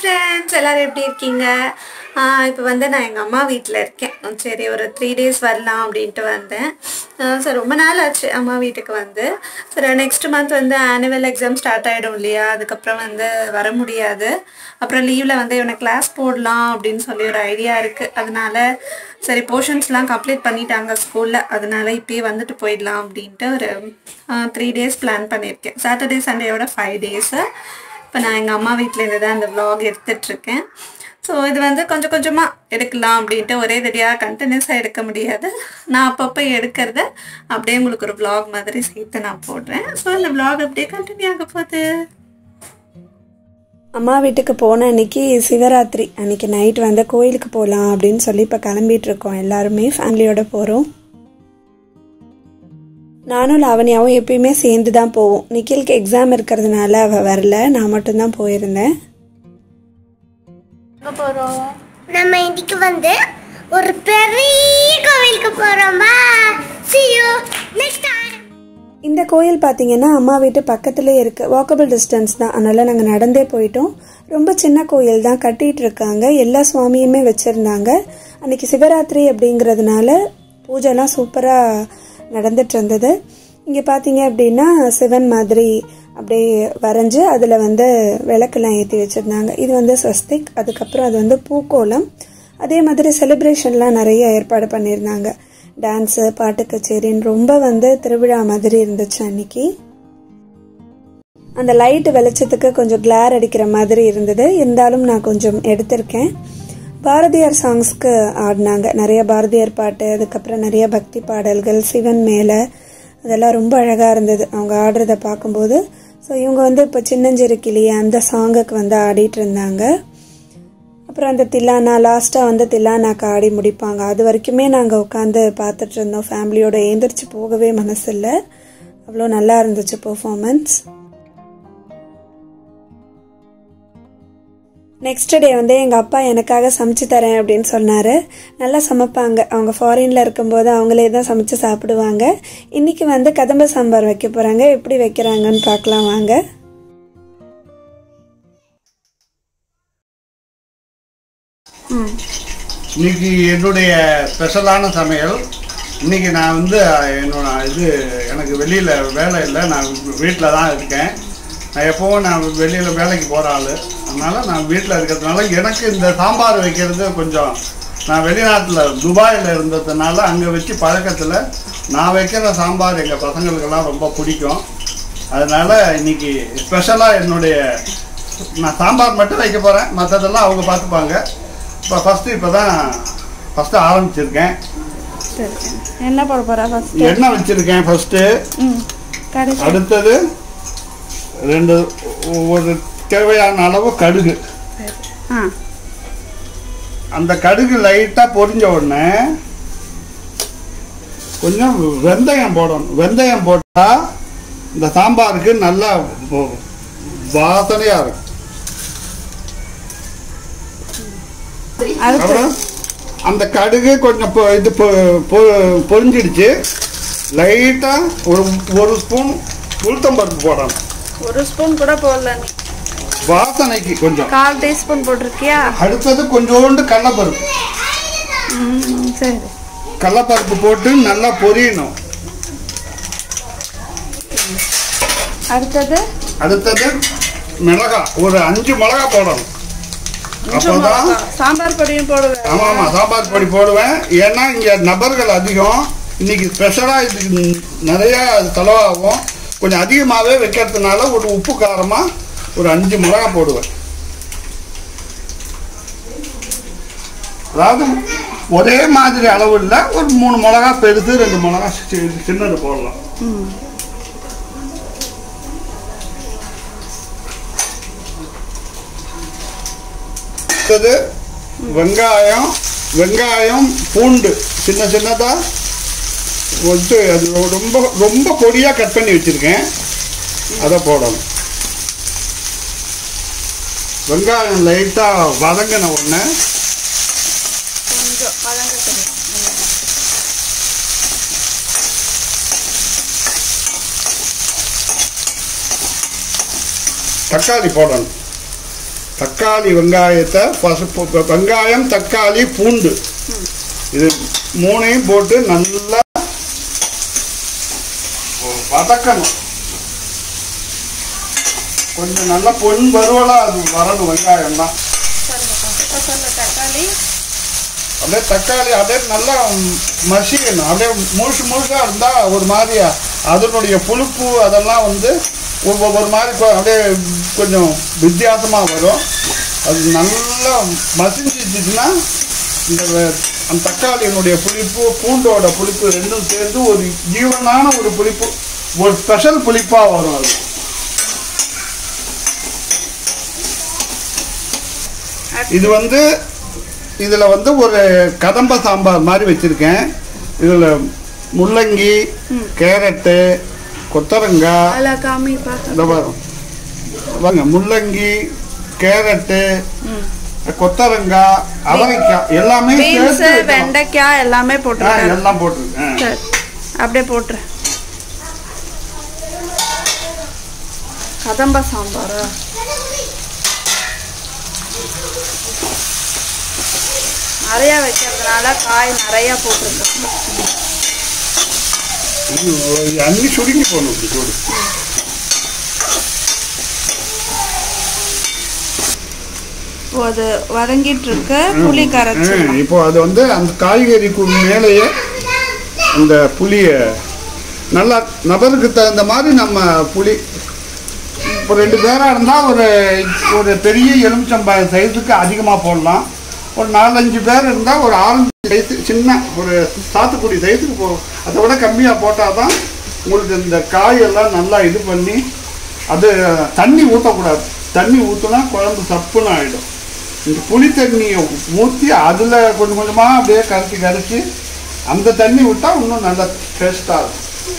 Friends எல்லாரும் எப்படி இருக்கீங்க இப்போ வந்து நான் எங்கள் அம்மா வீட்டில் இருக்கேன் சரி ஒரு த்ரீ டேஸ் வரலாம் அப்படின்ட்டு வந்தேன் சார் ரொம்ப நாள் ஆச்சு அம்மா வீட்டுக்கு வந்து சரி நெக்ஸ்ட் மந்த் வந்து ஆனுவல் எக்ஸாம் ஸ்டார்ட் ஆகிடும் இல்லையா அதுக்கப்புறம் வந்து வர முடியாது அப்புறம் லீவில் வந்து இவனை கிளாஸ் போடலாம் அப்படின்னு சொல்லி ஒரு ஐடியா இருக்குது அதனால சரி போர்ஷன்ஸ்லாம் கம்ப்ளீட் பண்ணிட்டாங்க ஸ்கூலில் அதனால இப்பயே வந்துட்டு போயிடலாம் அப்படின்ட்டு ஒரு த்ரீ டேஸ் பிளான் பண்ணியிருக்கேன் சாட்டர்டே சண்டேயோட ஃபைவ் டேஸு இப்போ நான் எங்கள் அம்மா வீட்டிலேருந்து தான் இந்த vlog எடுத்துட்டு இருக்கேன் ஸோ இது வந்து கொஞ்சம் கொஞ்சமாக எடுக்கலாம் அப்படின்ட்டு ஒரே தடியாக கண்டினியூஸாக எடுக்க முடியாது நான் அப்பப்போ எடுக்கிறத அப்படியே உங்களுக்கு ஒரு vlog மாதிரி சேர்த்து நான் போடுறேன் ஸோ இந்த vlog அப்படியே கண்டினியூ ஆக போகுது அம்மா வீட்டுக்கு போன அன்னைக்கு சிவராத்திரி அன்னைக்கு நைட் வந்து கோயிலுக்கு போகலாம் அப்படின்னு சொல்லி இப்போ கிளம்பிட்டு இருக்கோம் எல்லாருமே ஃபேமிலியோட போகிறோம் நானும் லாவண்யாவும் எப்பயுமே சேர்ந்து தான் போவோம் நிக்கிலுக்கு எக்ஸாம் இருக்கிறதுனால அவள் வரல நான் மட்டும்தான் போயிருந்தேன் எங்கே போகிறோம் நம்ம இன்னைக்கு வந்து ஒரு பெரிய கோவிலுக்கு போறோமா see you next time இந்த கோயில் பார்த்தீங்கன்னா அம்மா வீட்டு பக்கத்துலேயே இருக்குது வாக்கபிள் டிஸ்டன்ஸ் தான் அதனால் நாங்கள் நடந்தே போயிட்டோம் ரொம்ப சின்ன கோயில் தான் கட்டிகிட்டு இருக்காங்க எல்லா சுவாமியுமே வச்சுருந்தாங்க அன்னைக்கு சிவராத்திரி அப்படிங்கிறதுனால பூஜைலாம் சூப்பராக நடந்துட்டு இருந்தது இங்கே பார்த்தீங்க அப்படின்னா சிவன் மாதிரி அப்படியே வரைஞ்சு அதில் வந்து விளக்கெல்லாம் ஏற்றி வச்சுருந்தாங்க இது வந்து ஸ்வஸ்திக் அதுக்கப்புறம் அது வந்து பூக்கோலம் அதே மாதிரி செலிப்ரேஷன்லாம் நிறைய ஏற்பாடு பண்ணியிருந்தாங்க டான்ஸு பாட்டு கச்சேரின்னு ரொம்ப வந்து திருவிழா மாதிரி இருந்துச்சு அன்னைக்கு அந்த லைட் வெளிச்சத்துக்கு கொஞ்சம் கிளார் அடிக்கிற மாதிரி இருந்தது இருந்தாலும் நான் கொஞ்சம் எடுத்திருக்கேன் பாரதியார் சாங்ஸ்க்கு ஆடினாங்க நிறைய பாரதியார் பாட்டு அதுக்கப்புறம் நிறைய பக்தி பாடல்கள் சிவன் மேலே அதெல்லாம் ரொம்ப அழகாக இருந்தது அவங்க ஆடுறத பார்க்கும்போது ஸோ இவங்க வந்து இப்போ சின்னஞ்சிறு கிளியே அந்த சாங்குக்கு வந்து ஆடிட்டு இருந்தாங்க அப்புறம் அந்த தில்லானா லாஸ்ட்டாக வந்து தில்லானாக்கு ஆடி முடிப்பாங்க அது வரைக்குமே நாங்கள் உட்காந்து பார்த்துட்டு இருந்தோம் ஃபேமிலியோட எழுந்திரிச்சு போகவே மனசு இல்லை அவ்வளோ நல்லா இருந்துச்சு பெர்ஃபார்மன்ஸ் நெக்ஸ்ட் டே வந்து எங்கள் அப்பா எனக்காக சமைச்சு தரேன் அப்படின்னு சொன்னார் நல்லா சமைப்பாங்க அவங்க ஃபாரினில் இருக்கும்போது அவங்களே தான் சமைச்சு சாப்பிடுவாங்க இன்னைக்கு வந்து கதம்ப சாம்பார் வைக்க போகிறாங்க எப்படி வைக்கிறாங்கன்னு பார்க்கலாம் வாங்க இன்னைக்கு என்னுடைய ஸ்பெஷலான சமையல் இன்னைக்கு நான் வந்து என்னோட இது எனக்கு வெளியில் வேலை இல்லை நான் வீட்டில் தான் இருக்கேன் நான் எப்போவும் நான் வெளியில் வேலைக்கு போகிற ஆள் அதனால் நான் வீட்டில் இருக்கிறதுனால எனக்கு இந்த சாம்பார் வைக்கிறது கொஞ்சம் நான் வெளிநாட்டில் துபாயில் இருந்ததுனால அங்கே வச்சு பழக்கத்தில் நான் வைக்கிற சாம்பார் எங்கள் பசங்களுக்கெல்லாம் ரொம்ப பிடிக்கும் அதனால் இன்னைக்கு ஸ்பெஷலாக என்னுடைய நான் சாம்பார் மட்டும் வைக்க போகிறேன் மற்றதெல்லாம் அவங்க பார்த்துப்பாங்க இப்போ ஃபஸ்ட்டு இப்போ தான் ஃபஸ்ட்டு ஆரம்பிச்சிருக்கேன் சரி என்ன போட போகிறா ஃபஸ்ட் எண்ணெய் வச்சுருக்கேன் ஃபஸ்ட்டு ம் கடைசி அடுத்தது ரெண்டு ஒரு தேவையான அளவு கடுகு ஆ அந்த கடுகு லைட்டாக பொரிஞ்ச உடனே கொஞ்சம் வெந்தயம் போடணும் வெந்தயம் போட்டால் இந்த சாம்பாருக்கு நல்லா வ- வாசனையா இருக்கும் அடுத்து அப்புறம் அந்த கடுகு கொஞ்சம் பொ- இது பொ- பொ- பொரிஞ்சிடுச்சு லைட்டாக ஒரு ஒரு ஸ்பூன் உளுத்தம்பருப்பு போடணும் ஒரு ஸ்பூன் கூட போடல நீ வாசனைக்கு கொஞ்சம் கால் டீஸ்பூன் போட்டிருக்கியா அடுத்தது கொஞ்சோண்டு கடலப்பருப்பு ம் சரி கடலப்பருப்பு போட்டு நல்லா பொரியணும் அடுத்தது அடுத்தது மிளகா ஒரு அஞ்சு மிளகா போடணும் அப்போதான் சாம்பார் பொடியும் போடுவேன் ஆமாம் ஆமாம் சாம்பார் பொடி போடுவேன் ஏன்னா இங்கே நபர்கள் அதிகம் இன்னைக்கு ஸ்பெஷலாக இதுக்கு நிறையா செலவாகும் கொஞ்சம் அதிகமாகவே வைக்கிறதுனால ஒரு உப்பு காரமாக ஒரு அஞ்சு மிளகா போடுவேன் அதாவது ஒரே மாதிரி அளவு இல்லை ஒரு மூணு மிளகா பெருசு ரெண்டு மிளகா சி- சின்னது போடலாம் அடுத்தது வெங்காயம் வெங்காயம் பூண்டு சின்ன சின்னதாக வந்து அது ரொம்ப ரொம்ப பொடியாக கட் பண்ணி வச்சுருக்கேன் அதை போடணும் வெங்காயம் லைட்டாக வதங்கின உடனே கொஞ்சம் வதங்கட்டும் தக்காளி போடணும் தக்காளி வெங்காயத்தை பசுப்பு வெங்காயம் தக்காளி பூண்டு இது மூணையும் போட்டு நல்லா வதக்கணும் கொஞ்சம் நல்லா பொன் வறுவலா அது வரணும் வெங்காயம்லாம் தக்காளி அப்படியே தக்காளி அப்படியே நல்லா மசிக்கணும் அப்படியே முழுசு முழுசா இருந்தா ஒரு மாதிரியா அதனுடைய புழுப்பு அதெல்லாம் வந்து ஒரு ஒரு மாதிரி கொ- அப்படியே கொஞ்சம் வித்தியாசமா வரும் அது நல்லா மசிஞ்சிச்சுன்னா இந்த வ- அந்த தக்காளியினுடைய புளிப்பு பூண்டோட புளிப்பு ரெண்டும் சேர்ந்து ஒரு ஈவனான ஒரு புளிப்பு ஒரு ஸ்பெஷல் புளிப்பா வரும் அது இது வந்து இதில் வந்து ஒரு கதம்ப சாம்பார் மாதிரி வச்சுருக்கேன் இதில் முள்ளங்கி கேரட்டு கொத்தரங்காய் அதில் காமி பார்க்க இந்த வரும் வாங்க முள்ளங்கி கேரட்டு கொத்தரங்காய் அவரைக்காய் எல்லாமே பீன்ஸு சேர்த்து வைக்கணும். வெண்டைக்காய் எல்லாமே ஆ, போட்டுருக்காரு எல்லாம் போட்டுருக்கேன் சரி அப்படியே போட்டுரு கதம்ப சாம்பாரா நிறையா வைக்கிறதுனால காய் நிறையா போட்டிருக்காங்க இது அள்ளி சுருங்கி போகணும் இப்படி சூடு இப்போ அது வதங்கிட்டு இருக்கு புளி கரைச்சி ஆ, இப்போ அது வந்து அந்த காய்கறிக்கு மேலேயே அந்த புளியை நல்லா நபருக்கு தகுந்த மாதிரி நம்ம புளி இப்போ ரெண்டு பேராக இருந்தால் ஒரு ஒரு பெரிய எலுமிச்சம்பழம் சைஸுக்கு அதிகமாக போடலாம் ஒரு நாலஞ்சு பேர் இருந்தால் ஒரு ஆரஞ்சு சைஸு சின்ன ஒரு சாத்துக்குடி சைஸுக்கு போ அதை விட கம்மியாக போட்டால் தான் உங்களுக்கு இந்த காயெல்லாம் நல்லா இது பண்ணி அது தண்ணி ஊற்றக்கூடாது தண்ணி ஊற்றினா குழம்பு சப்புன்னு ஆகிடும் இந்த புளி தண்ணியை ஊற்றி அதில் கொஞ்சம் கொஞ்சமாக அப்படியே கரைச்சி கரைச்சி அந்த தண்ணி விட்டால் இன்னும் நல்லா டேஸ்ட்டாக இருக்கும்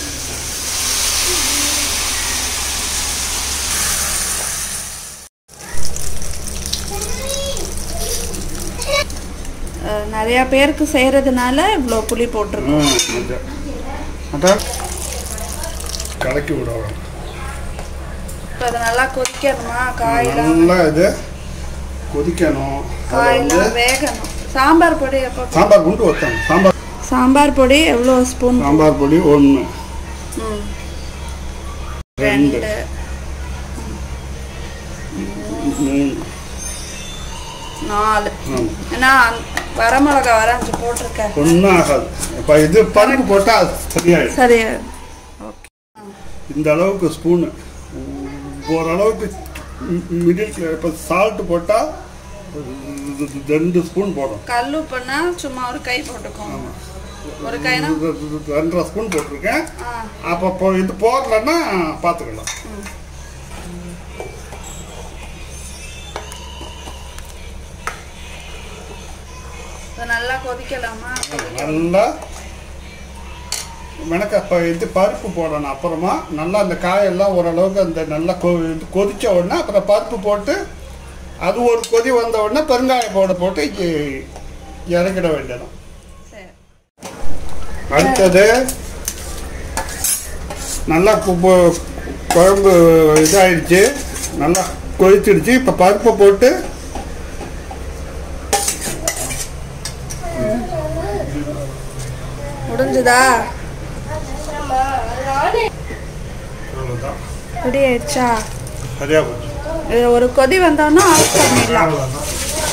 அஹ், நிறைய பேருக்கு செய்யறதுனால இவ்வளோ புளி போட்டிருக்கோம் அதான் கலக்கி விடணும் இப்போ அது நல்லா கொதிக்கணுமா காயெல்லாம் நல்லா இது கொதிக்கணும் அதை வந்து காயெல்லாம் வேகணும் சாம்பார் பொடி எப்போ சாம்பார் குண்டு வைக்கணும் சாம்பார் சாம்பார் பொடி எவ்வளோ ஸ்பூன் சாம்பார் பொடி ஒன்று ம் ரெண்டு ரெண்டு மூணு நாலு ஆமாம் ஏன்னா வரமிளகா வர அஞ்சு போட்டிருக்கேன் ஒன்றும் ஆகாது இப்போ இது பருப்பு போட்டால் அது சரியாயிடும் சரி ஓகே இந்த அளவுக்கு ஸ்பூனு ஓரளவுக்கு மிடில் இப்போ சால்ட் போட்டால் ரெண்டு ஸ்பூன் போடும் கல் உப்புன்னா சும்மா ஒரு கை போட்டுக்கோங்க ஒரு கைனா ரெண்டரை ஸ்பூன் போட்டிருக்கேன் ஆ அப்போ இப்போ இது போடலன்னா பார்த்துக்கலாம் இது நல்லா கொதிக்கலாமா நல்லா மெனக்க இப்போ இது பருப்பு போடணும் அப்புறமா நல்லா அந்த காயெல்லாம் ஓரளவுக்கு அந்த நல்லா கொ இது கொதிச்ச உடனே அப்புறம் பருப்பு போட்டு அது ஒரு கொதி வந்த உடனே பெருங்காய போட போட்டு இ- இறக்கிட வேண்டியதான் சரி அடுத்தது நல்லா கு- கு- குழம்பு இதாயிடுச்சு நல்லா கொதிச்சிடுச்சு இப்போ பருப்பை போட்டு முடிஞ்சுதா அவ்வளோதான் ரெடி ஆயிடுச்சா சரியா போச்சு இது ஒரு கொதி வந்தோன்னா ஆஃப் பண்ணிடலாம் அவ்வளோதான்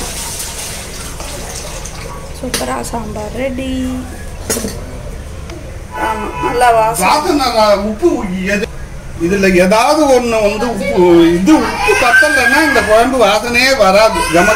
சூப்பரா சாம்பார் ரெடி ஆமாம் நல்லா வாசம் வாசனை நான் உப்பு எது இதுல ஏதாவது ஒண்ணு வந்து உப்பு இது உப்பு பத்தலைன்னா இந்த குழம்பு வாசனையே வராது ஜம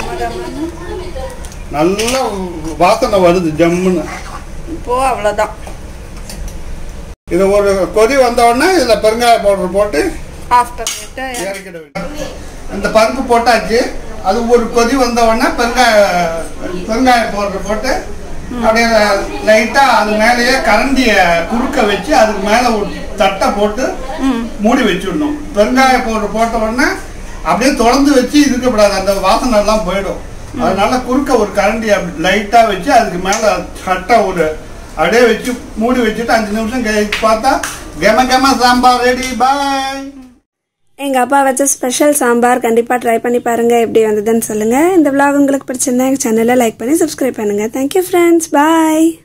நல்ல வாசனை வருது ஜம்முன்னு இப்போ அவ்வளோதான் இது ஒரு கொதி வந்த உடனே இதுல பெருங்காய பவுடர் போட்டு ஆஃப் பண்ணிட்டு இறக்கிட வேண்டும் இந்த பருப்பு போட்டாச்சு அது ஒரு கொதி வந்த உடனே பெருங்காய பெருங்காய பவுடர் போட்டு அப்படியே லைட்டா அது மேலேயே கரண்டிய குறுக்க வச்சு அதுக்கு மேல ஒரு தட்டை போட்டு மூடி வச்சுடணும் பெருங்காய பவுடர் போட்ட உடனே அப்படியே தொடர்ந்து வச்சு இருக்கக்கூடாது அந்த வாசனை எல்லாம் போயிடும் அதனால குறுக்க ஒரு கரண்டி லைட்டா வச்சு அதுக்கு மேல சட்டை ஒரு அப்படியே வச்சு மூடி வச்சுட்டு அஞ்சு நிமிஷம் கழிச்சு பார்த்தா கெம கெம சாம்பார் ரெடி பாய் எங்கள் அப்பா வச்ச ஸ்பெஷல் சாம்பார் கண்டிப்பாக ட்ரை பண்ணி பாருங்கள் எப்படி வந்ததுன்னு சொல்லுங்கள் இந்த vlog உங்களுக்கு பிடிச்சிருந்தா எங்கள் சேனலை லைக் பண்ணி சப்ஸ்கிரைப் பண்ணுங்கள் தேங்க்யூ ஃப்ரெண்ட்ஸ் பாய்